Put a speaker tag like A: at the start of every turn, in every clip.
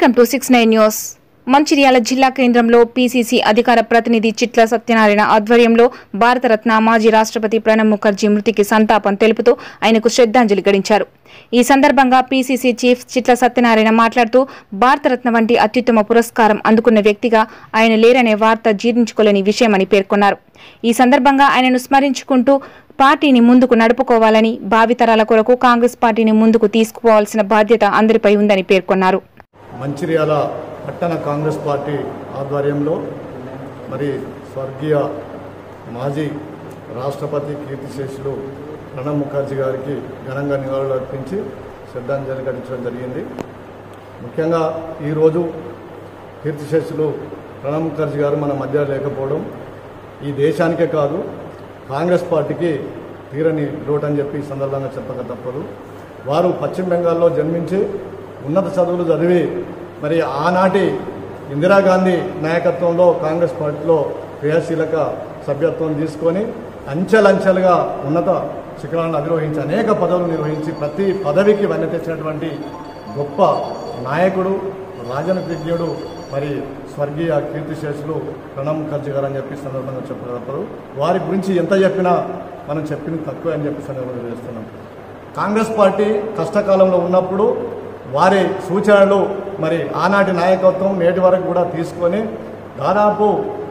A: Welcome to six nine news Mancherial జిల్లా కేంద్రంలో PCC అధికార ప్రతినిధి చిట్ల సత్యనారాయణ ఆధ్వర్యంలో భారతరత్న మాజీ రాష్ట్రపతి ప్రణబ్ ముఖర్జీ మృతికి సంతాపం తెలుపుతూ ఆయనకు శ్రద్ధాంజలి గడించారు ఈ సందర్భంగా పీసీసీ చీఫ్ చిట్ల సత్యనారాయణ మాట్లాడుతూ భారతరత్న వంటి అత్యుత్తమ పురస్కారం అందుకున్న వ్యక్తిగా ఆయన లేరనే వార్త జీర్ణించుకోలేని విషయమని పేర్కొన్నారు ఈ సందర్భంగా ఆయనను స్మరించుకుంటూ పార్టీని ముందుకు నడుపుకోవాలని భావితరాల కొరకు కాంగ్రెస్ పార్టీని ముందుకు తీసుకుపోవాల్సిన బాధ్యత అందరిపై ఉందని పేర్కొన్నారు
B: మంచిర్యాల పట్టణ కాంగ్రెస్ పార్టీ ఆధ్వర్యంలో మరి స్వర్గీయ మాజీ రాష్ట్రపతి కీర్తిశేషులు ప్రణబ్ ముఖర్జీ గారికి ఘనంగా నివాళులు అర్పించి శ్రద్ధాంజలి ఘటించడం జరిగింది ముఖ్యంగా ఈరోజు కీర్తిశేషులు ప్రణబ్ ముఖర్జీ గారు మన మధ్య లేకపోవడం ఈ దేశానికే కాదు కాంగ్రెస్ పార్టీకి తీరని లోటు అని చెప్పి ఈ సందర్భంగా చెప్పక తప్పదు వారు పశ్చిమ బెంగాల్లో జన్మించి ఉన్నత చదువులు చదివి మరి ఆనాటి ఇందిరాగాంధీ నాయకత్వంలో కాంగ్రెస్ పార్టీలో క్రియాశీలక సభ్యత్వం తీసుకొని అంచెలంచెలుగా ఉన్నత శిఖరాలను అధిరోహించి అనేక పదవులు నిర్వహించి ప్రతి పదవికి వన్నె తెచ్చినటువంటి గొప్ప నాయకుడు రాజనీతిజ్ఞుడు మరి స్వర్గీయ కీర్తిశేషులు ప్రణబ్ ముఖర్జీ గారు అని చెప్పి సందర్భంగా చెప్పగలుగుతారు వారి గురించి ఎంత చెప్పినా మనం చెప్పింది తక్కువ అని చెప్పి సందర్భంగా చేస్తున్నాం కాంగ్రెస్ పార్టీ కష్టకాలంలో ఉన్నప్పుడు వారి సూచనలు మరి ఆనాటి నాయకత్వం నేటి వరకు కూడా తీసుకొని దాదాపు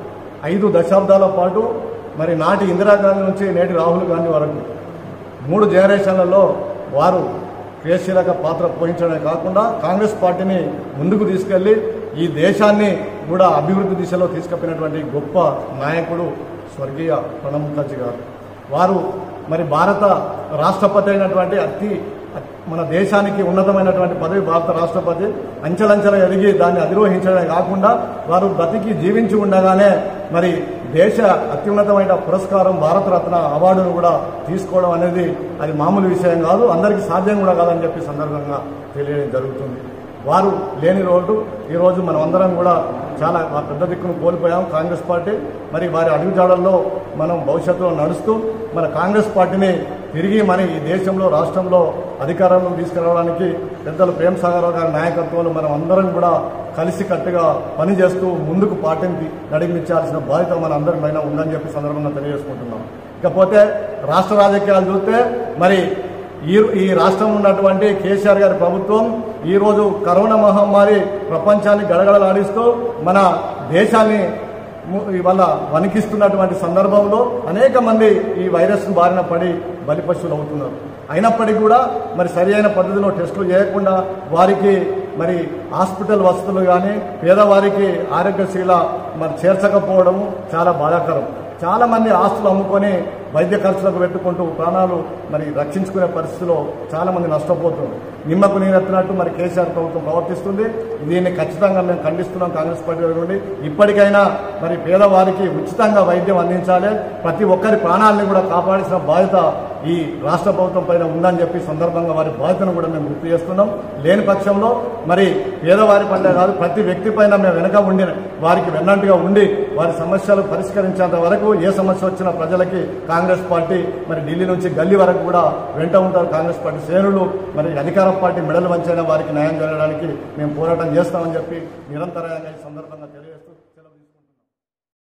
B: ఐదు దశాబ్దాల పాటు మరి నాటి ఇందిరాగాంధీ నుంచి నేటి రాహుల్ గాంధీ వరకు మూడు జనరేషన్లలో వారు క్రియాశీలక పాత్ర పోషించడమే కాకుండా కాంగ్రెస్ పార్టీని ముందుకు తీసుకెళ్లి ఈ దేశాన్ని కూడా అభివృద్ధి దిశలో తీసుకుపోయినటువంటి గొప్ప నాయకుడు స్వర్గీయ ప్రణబ్ ముఖర్జీ గారు వారు మరి భారత రాష్ట్రపతి అయినటువంటి అతి మన దేశానికి ఉన్నతమైనటువంటి పదవి భారత రాష్ట్రపతి అంచెలంచెల ఎదిగి దాన్ని అధిరోహించడమే కాకుండా వారు బ్రతికి జీవించి ఉండగానే మరి దేశ అత్యున్నతమైన పురస్కారం భారతరత్న అవార్డును కూడా తీసుకోవడం అనేది అది మామూలు విషయం కాదు అందరికీ సాధ్యం కూడా కాదని చెప్పి సందర్భంగా తెలియడం జరుగుతుంది వారు లేని రోజు ఈరోజు మనం అందరం కూడా చాలా ఆ పెద్ద దిక్కును కోల్పోయాం కాంగ్రెస్ పార్టీ మరి వారి అడుగుజాడల్లో మనం భవిష్యత్తులో నడుస్తూ మన కాంగ్రెస్ పార్టీని తిరిగి మన ఈ దేశంలో రాష్ట్రంలో అధికారంలో తీసుకురావడానికి పెద్దలు ప్రేమ్ సాగర్ గారి నాయకత్వంలో మనం అందరం కూడా కలిసికట్టుగా పనిచేస్తూ ముందుకు పార్టీని నడిపించాల్సిన బాధ్యత మన అందరి పైన ఉందని చెప్పి సందర్భంగా తెలియజేసుకుంటున్నాం ఇకపోతే రాష్ట్ర రాజకీయాలు చూస్తే మరి ఈ ఈ రాష్ట్రంలో ఉన్నటువంటి కేసీఆర్ గారి ప్రభుత్వం ఈరోజు కరోనా మహమ్మారి ప్రపంచాన్ని గడగడలాడిస్తూ మన దేశాన్ని ము- ఇవాళ వణికిస్తున్నటువంటి సందర్భంలో అనేక మంది ఈ వైరస్ బారిన పడి బలిపశువులు అవుతున్నారు అయినప్పటికీ కూడా మరి సరి అయిన పద్ధతిలో టెస్టులు చేయకుండా వారికి మరి హాస్పిటల్ వసతులు కానీ పేదవారికి ఆరోగ్యశీల మరి చేర్చకపోవడము చాలా బాధాకరం చాలా మంది ఆస్తులు అమ్ముకొని వైద్య ఖర్చులకు పెట్టుకుంటూ ప్రాణాలు మరి రక్షించుకునే పరిస్థితిలో చాలా మంది నష్టపోతున్నారు నిమ్మకు నీరెత్తినట్టు మరి కేసీఆర్ ప్రభుత్వం ప్రవర్తిస్తుంది దీన్ని ఖచ్చితంగా మేము ఖండిస్తున్నాం కాంగ్రెస్ పార్టీ వారి నుండి ఇప్పటికైనా మరి పేదవారికి ఉచితంగా వైద్యం అందించాలి ప్రతి ఒక్కరి ప్రాణాలని కూడా కాపాడాల్సిన బాధ్యత ఈ రాష్ట్ర ప్రభుత్వం పైన ఉందని చెప్పి సందర్భంగా వారి బాధ్యతను కూడా మేము గుర్తు చేస్తున్నాం లేని పక్షంలో మరి పేదవారి పైన కాదు ప్రతి వ్యక్తి పైన మేము వెనక ఉండి వారికి వెన్నంటుగా ఉండి వారి సమస్యలు పరిష్కరించేంత వరకు ఏ సమస్య వచ్చినా ప్రజలకి కాంగ్రెస్ పార్టీ మరి ఢిల్లీ నుంచి గల్లీ వరకు కూడా వెంట ఉంటారు కాంగ్రెస్ పార్టీ శ్రేణులు మరి అధికార పార్టీ మెడలు వంచైనా వారికి న్యాయం జరగడానికి మేము పోరాటం చేస్తామని చెప్పి నిరంతరంగా ఈ సందర్భంగా తెలియజేస్తూ సెలవు తీసుకుంటున్నాం.